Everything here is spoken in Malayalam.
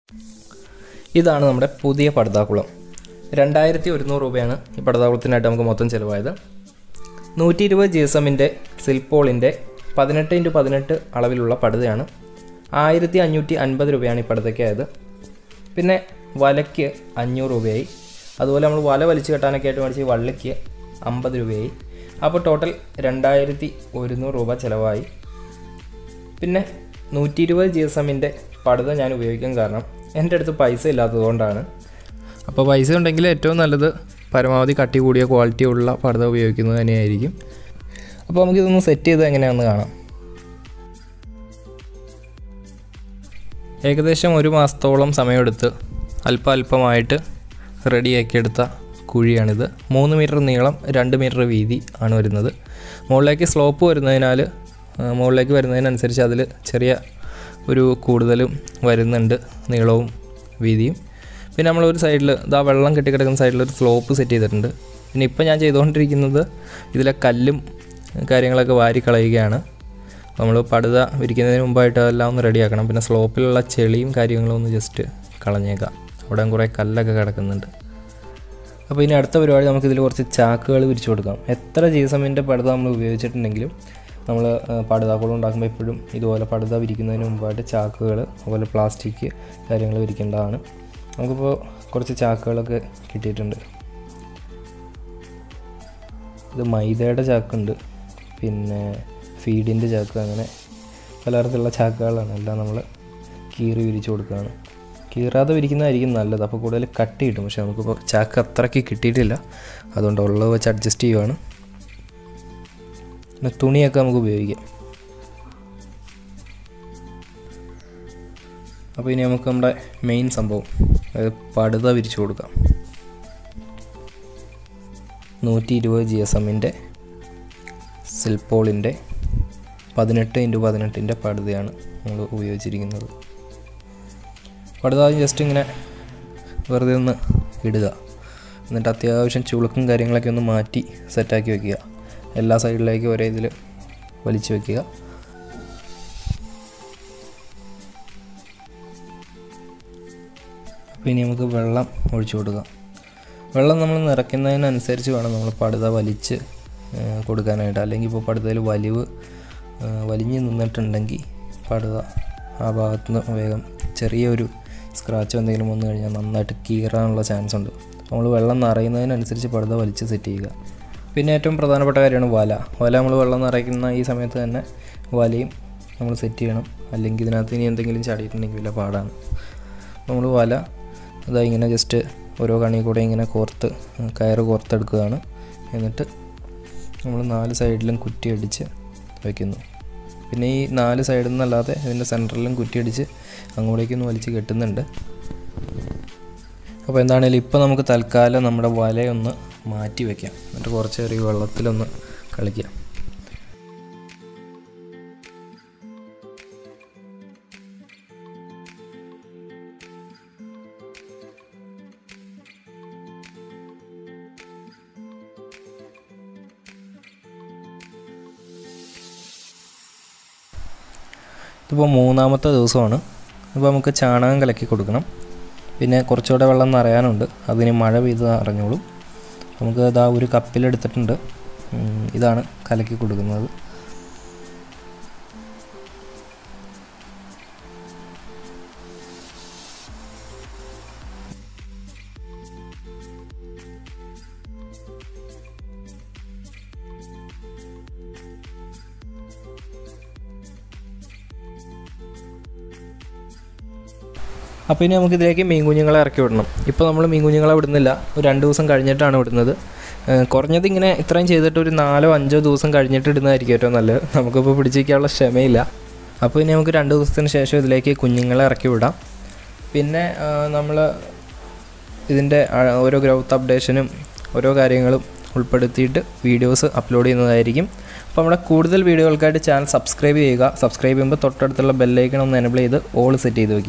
ഇതാണ് നമ്മുടെ പുതിയ പടുതാക്കുളം രണ്ടായിരത്തി ഒരുന്നൂറ് രൂപയാണ് ഈ പടുതാക്കുളത്തിനായിട്ട് നമുക്ക് മൊത്തം ചിലവായത് നൂറ്റി ഇരുപത് ജി എസ് എമ്മിൻ്റെ സിൽപോളിൻ്റെ പതിനെട്ട് ഇൻറ്റു പതിനെട്ട് അളവിലുള്ള പടുതയാണ് ആയിരത്തി അഞ്ഞൂറ്റി അൻപത് രൂപയാണ് ഈ പടുതയ്ക്കായത് പിന്നെ വലയ്ക്ക് അഞ്ഞൂറ് രൂപയായി അതുപോലെ നമ്മൾ വല വലിച്ചു കെട്ടാനൊക്കെ ആയിട്ട് മേടിച്ച് ഈ വള്ളിക്ക് അമ്പത് രൂപയായി അപ്പോൾ ടോട്ടൽ രണ്ടായിരത്തി ഒരുന്നൂറ് രൂപ ചിലവായി പിന്നെ നൂറ്റി ഇരുപത് ജി എസ് എമ്മിൻ്റെ പടുത ഞാൻ ഉപയോഗിക്കാൻ കാരണം എൻ്റെ അടുത്ത് പൈസ ഇല്ലാത്തതുകൊണ്ടാണ് അപ്പോൾ പൈസ ഉണ്ടെങ്കിൽ ഏറ്റവും നല്ലത് പരമാവധി കട്ടി കൂടിയ ക്വാളിറ്റി ഉള്ള പടുത ഉപയോഗിക്കുന്നത് തന്നെയായിരിക്കും അപ്പോൾ നമുക്കിതൊന്ന് സെറ്റ് ചെയ്ത് എങ്ങനെയാണെന്ന് കാണാം ഏകദേശം ഒരു മാസത്തോളം സമയമെടുത്ത് അല്പം അല്പമായിട്ട് റെഡിയാക്കിയെടുത്ത കുഴിയാണിത് മൂന്ന് മീറ്റർ നീളം രണ്ട് മീറ്റർ വീതി ആണ് വരുന്നത് മുകളിലേക്ക് സ്ലോപ്പ് വരുന്നതിനാൽ ആ, മുകളിലേക്ക് വരുന്നതിനനുസരിച്ച് അതിൽ ചെറിയ ഒരു കൂടുതലും വരുന്നുണ്ട് നീളവും വീതിയും പിന്നെ നമ്മൾ ഒരു സൈഡിൽ ഇതാ വെള്ളം കെട്ടിക്കിടക്കുന്ന സൈഡിൽ ഒരു സ്ലോപ്പ് സെറ്റ് ചെയ്തിട്ടുണ്ട് പിന്നെ ഇപ്പോൾ ഞാൻ ചെയ്തുകൊണ്ടിരിക്കുന്നത് ഇതിലെ കല്ലും കാര്യങ്ങളൊക്കെ വാരി കളയുകയാണ് നമ്മൾ പടുത വിരിക്കുന്നതിന് മുമ്പായിട്ട് അതെല്ലാം ഒന്ന് റെഡിയാക്കണം പിന്നെ സ്ലോപ്പിലുള്ള ചെളിയും കാര്യങ്ങളും ഒന്ന് ജസ്റ്റ് കളഞ്ഞേക്കാം അവിടെ കുറേ കല്ലൊക്കെ കിടക്കുന്നുണ്ട് അപ്പോൾ ഇനി അടുത്ത പരിപാടി നമുക്കിതിൽ കുറച്ച് ചാക്കുകൾ വിരിച്ചു കൊടുക്കാം എത്ര ജി എസ് എമ്മിൻ്റെ പടുത നമ്മൾ ഉപയോഗിച്ചിട്ടുണ്ടെങ്കിലും നമ്മൾ പടുതാക്കുളം ഉണ്ടാക്കുമ്പോൾ എപ്പോഴും ഇതുപോലെ പടുത വിരിക്കുന്നതിന് മുമ്പായിട്ട് ചാക്കുകൾ അതുപോലെ പ്ലാസ്റ്റിക് കാര്യങ്ങൾ വിരിക്കേണ്ടതാണ് നമുക്കിപ്പോൾ കുറച്ച് ചാക്കുകളൊക്കെ കിട്ടിയിട്ടുണ്ട് ഇത് മൈദയുടെ ചാക്കുണ്ട് പിന്നെ ഫീഡിൻ്റെ ചാക്ക് അങ്ങനെ പലതരത്തിലുള്ള ചാക്കുകളാണ് എല്ലാം നമ്മൾ കീറി വിരിച്ചു കൊടുക്കുകയാണ് കീറാതെ വിരിക്കുന്നതായിരിക്കും നല്ലത് അപ്പോൾ കൂടുതൽ കട്ട് കിട്ടും പക്ഷേ നമുക്കിപ്പോൾ ചാക്ക് അത്രയ്ക്ക് കിട്ടിയിട്ടില്ല അതുകൊണ്ട് ഉള്ളത് വെച്ച് അഡ്ജസ്റ്റ് ചെയ്യുവാണ് പിന്നെ തുണിയൊക്കെ നമുക്ക് ഉപയോഗിക്കാം അപ്പോൾ ഇനി നമുക്ക് നമ്മുടെ മെയിൻ സംഭവം അതായത് പടുത വിരിച്ചു കൊടുക്കാം നൂറ്റി ഇരുപത് ജി എസ് എമ്മിൻ്റെ സിൽപോളിൻ്റെ പതിനെട്ട് ഇൻറ്റു പതിനെട്ടിൻ്റെ പടുതയാണ് നമ്മൾ ഉപയോഗിച്ചിരിക്കുന്നത് പടുത ആദ്യം ജസ്റ്റ് ഇങ്ങനെ വെറുതെ ഒന്ന് ഇടുക എന്നിട്ട് അത്യാവശ്യം ചുളുക്കും കാര്യങ്ങളൊക്കെ ഒന്ന് മാറ്റി സെറ്റാക്കി വെക്കുക എല്ലാ സൈഡിലേക്കും ഒരേ ഇതിൽ വലിച്ചു വെക്കുക അപ്പോൾ ഇനി നമുക്ക് വെള്ളം ഒഴിച്ചു കൊടുക്കാം വെള്ളം നമ്മൾ നിറയ്ക്കുന്നതിനനുസരിച്ച് വേണം നമ്മൾ പടുത വലിച്ച് ആ, കൊടുക്കാനായിട്ട് അല്ലെങ്കിൽ ഇപ്പോൾ പടുതയിൽ വലിവ് ആ, വലിഞ്ഞ് നിന്നിട്ടുണ്ടെങ്കിൽ പടുത ആ ഭാഗത്ത് നിന്ന് വേഗം ചെറിയൊരു സ്ക്രാച്ചോ എന്തെങ്കിലും വന്നു കഴിഞ്ഞാൽ നന്നായിട്ട് കീറാനുള്ള ചാൻസ് ഉണ്ട് നമ്മൾ വെള്ളം നിറയുന്നതിനനുസരിച്ച് പടുത വലിച്ച് സെറ്റ് ചെയ്യുക പിന്നെ ഏറ്റവും പ്രധാനപ്പെട്ട കാര്യമാണ് വല വല നമ്മൾ വെള്ളം നിറയ്ക്കുന്ന ഈ സമയത്ത് തന്നെ വലയും നമ്മൾ സെറ്റ് ചെയ്യണം അല്ലെങ്കിൽ ഇതിനകത്ത് ഇനി എന്തെങ്കിലും ചാടിയിട്ടുണ്ടെങ്കിൽ വലിയ പാടാണ് നമ്മൾ വല അതാ ഇങ്ങനെ ജസ്റ്റ് ഓരോ കണി കൂടെ ഇങ്ങനെ കോർത്ത് കയറ് കോർത്തെടുക്കുകയാണ് എന്നിട്ട് നമ്മൾ നാല് സൈഡിലും കുറ്റിയടിച്ച് വയ്ക്കുന്നു പിന്നെ ഈ നാല് സൈഡിൽ നിന്നല്ലാതെ ഇതിൻ്റെ സെൻറ്ററിലും കുറ്റിയടിച്ച് അങ്ങോട്ടേക്കൊന്ന് വലിച്ച് കെട്ടുന്നുണ്ട് അപ്പോൾ എന്താണേലും ഇപ്പോൾ നമുക്ക് തൽക്കാലം നമ്മുടെ വലയൊന്ന് മാറ്റി വയ്ക്കാം എന്നിട്ട് കുറച്ച് നേരം ഈ വെള്ളത്തിലൊന്ന് കളിക്കാം ഇതിപ്പോൾ മൂന്നാമത്തെ ദിവസമാണ് ഇപ്പോൾ നമുക്ക് ചാണകം കലക്കി കൊടുക്കണം പിന്നെ കുറച്ചുകൂടെ വെള്ളം നിറയാനുണ്ട് അതിന് മഴ പെയ്ത് അറിഞ്ഞോളും നമുക്ക് ഇതാ ഒരു കപ്പിലെടുത്തിട്ടുണ്ട് ഉം, ഇതാണ് കലക്കി കൊടുക്കുന്നത് അപ്പോൾ ഇനി നമുക്ക് ഇതിലേക്ക് മീൻ കുഞ്ഞുങ്ങളെ ഇറക്കി വിടണം ഇപ്പോൾ നമ്മൾ മീൻ കുഞ്ഞുങ്ങളെ വിടുന്നില്ല ഒരു രണ്ട് ദിവസം കഴിഞ്ഞിട്ടാണ് വിടുന്നത് ഏഹ് കുറഞ്ഞത് ഇങ്ങനെ ഇത്രയും ചെയ്തിട്ട് ഒരു നാലോ അഞ്ചോ ദിവസം കഴിഞ്ഞിട്ട് ഇടുന്നതായിരിക്കും ഏറ്റവും നല്ലത് നമുക്കിപ്പോൾ പിടിച്ചിരിക്കാനുള്ള ക്ഷമയില്ല അപ്പോൾ ഇനി നമുക്ക് രണ്ട് ദിവസത്തിന് ശേഷം ഇതിലേക്ക് കുഞ്ഞുങ്ങളെ ഇറക്കി വിടാം പിന്നെ നമ്മൾ ഇതിൻ്റെ ആ, ഓരോ ഗ്രൗത്ത് അപ്ഡേഷനും ഓരോ കാര്യങ്ങളും ഉൾപ്പെടുത്തിയിട്ട് വീഡിയോസ് അപ്ലോഡ് ചെയ്യുന്നതായിരിക്കും അപ്പോൾ നമ്മുടെ കൂടുതൽ വീഡിയോകൾക്കായിട്ട് ചാനൽ സബ്സ്ക്രൈബ് ചെയ്യുക സബ്സ്ക്രൈബ് ചെയ്യുമ്പോൾ തൊട്ടടുത്തുള്ള ബെല്ലൈക്കൺ ഒന്ന് എനബിൾ ചെയ്ത് ഓൾ സെറ്റ് ചെയ്ത് വയ്ക്കുക